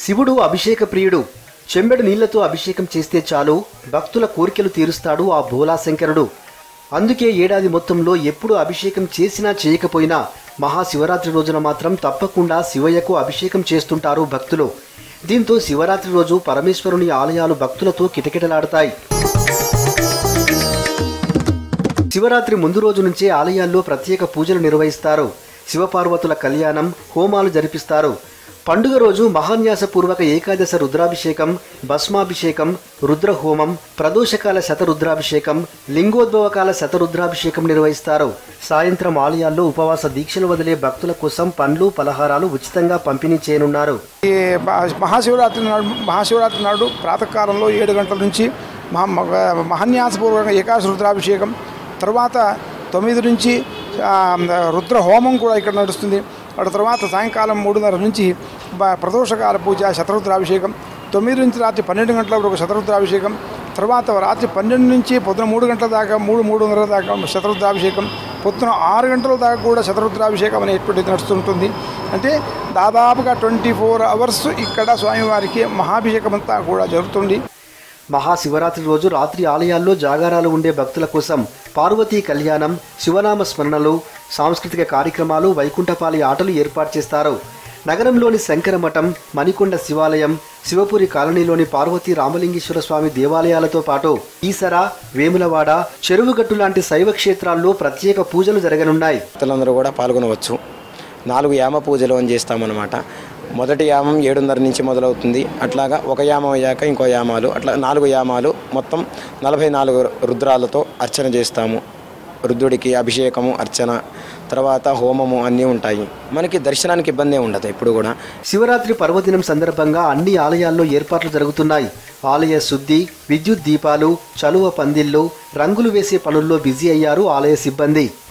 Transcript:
శివుడు అభిషేక ప్రియుడు చెంబెడు నీళ్లతో అభిషేకం చేస్తే చాలు భక్తుల కోరికలు తీరుస్తాడు ఆ భోలాశంకరుడు అందుకే ఏడాది మొత్తంలో ఎప్పుడు అభిషేకం చేసినా చేయకపోయినా మహాశివరాత్రి రోజున మాత్రం తప్పకుండా శివయ్యకు అభిషేకం చేస్తుంటారు భక్తులు దీంతో శివరాత్రి రోజు పరమేశ్వరుని ఆలయాలు భక్తులతో కిటకిటలాడతాయి శివరాత్రి ముందు రోజు నుంచే ఆలయాల్లో ప్రత్యేక పూజలు నిర్వహిస్తారు శివపార్వతుల కళ్యాణం హోమాలు జరిపిస్తారు పండుగ రోజు మహాన్యాసపూర్వక ఏకాదశ రుద్రాభిషేకం భస్మాభిషేకం రుద్రహోమం ప్రదోషకాల శతరుద్రాభిషేకం లింగోద్భవకాల శతరుద్రాభిషేకం నిర్వహిస్తారు సాయంత్రం ఆలయాల్లో ఉపవాస దీక్షలు వదిలే భక్తుల కోసం పండ్లు పలహారాలు ఉచితంగా పంపిణీ చేయనున్నారు ఈ మహా- మహాశివరాత్రి నాడు మహాశివరాత్రి నాడు ప్రాతకాలంలో ఏడు గంటల నుంచి మహా మహ- మహాన్యాసపూర్వకంగా ఏకాశ రుద్రాభిషేకం తర్వాత తొమ్మిది నుంచి ఆ, రుద్ర హోమం కూడా ఇక్కడ నడుస్తుంది అటు తర్వాత సాయంకాలం మూడున్నర నుంచి బ- ప్రదోషకాల పూజ శతరుద్రాభిషేకం తొమ్మిది నుంచి రాత్రి పన్నెండు గంటల వరకు శతరుద్రాభిషేకం తర్వాత రాత్రి పన్నెండు నుంచి పొద్దున మూడు గంటల దాకా మూడు మూడున్నర దాకా శతరుద్రాభిషేకం పొద్దున ఆరు గంటల దాకా కూడా శతరుద్రాభిషేకం అనేటువంటిది నడుస్తుంటుంది అంటే దాదాపుగా ట్వంటీ ఫోర్ అవర్స్ ఇక్కడ స్వామివారికి మహాభిషేకం అంతా కూడా జరుగుతుంది మహాశివరాత్రి రోజు రాత్రి ఆలయాల్లో జాగారాలు ఉండే భక్తుల కోసం పార్వతీ కళ్యాణం శివనామ స్మరణలు సాంస్కృతిక కార్యక్రమాలు వైకుంఠపాలి ఆటలు ఏర్పాటు చేస్తారు నగరంలోని శంకరమఠం మణికొండ శివాలయం శివపురి కాలనీలోని పార్వతీ రామలింగేశ్వర స్వామి దేవాలయాలతో పాటు ఈసర వేములవాడ చెరువుగట్టు లాంటి శైవ క్షేత్రాల్లో ప్రత్యేక పూజలు జరగనున్నాయి భక్తులందరూ కూడా పాల్గొనవచ్చు నాలుగు యామ పూజలు అని చేస్తామన్నమాట మొదటి యామం ఏడున్నర నుంచి మొదలవుతుంది అట్లాగా ఒక యామం అయ్యాక ఇంకో యామాలు అట్లా నాలుగు యామాలు మొత్తం నలభై నాలుగు రుద్రాలతో అర్చన చేస్తాము రుద్రుడికి అభిషేకము అర్చన తర్వాత హోమము అన్నీ ఉంటాయి మనకి దర్శనానికి ఇబ్బంది ఏమి ఉండదు ఎప్పుడు కూడా శివరాత్రి పర్వదినం సందర్భంగా అన్ని ఆలయాల్లో ఏర్పాట్లు జరుగుతున్నాయి ఆలయ శుద్ధి విద్యుత్ దీపాలు చలువ పందిళ్లు రంగులు వేసే పనుల్లో బిజీ అయ్యారు ఆలయ సిబ్బంది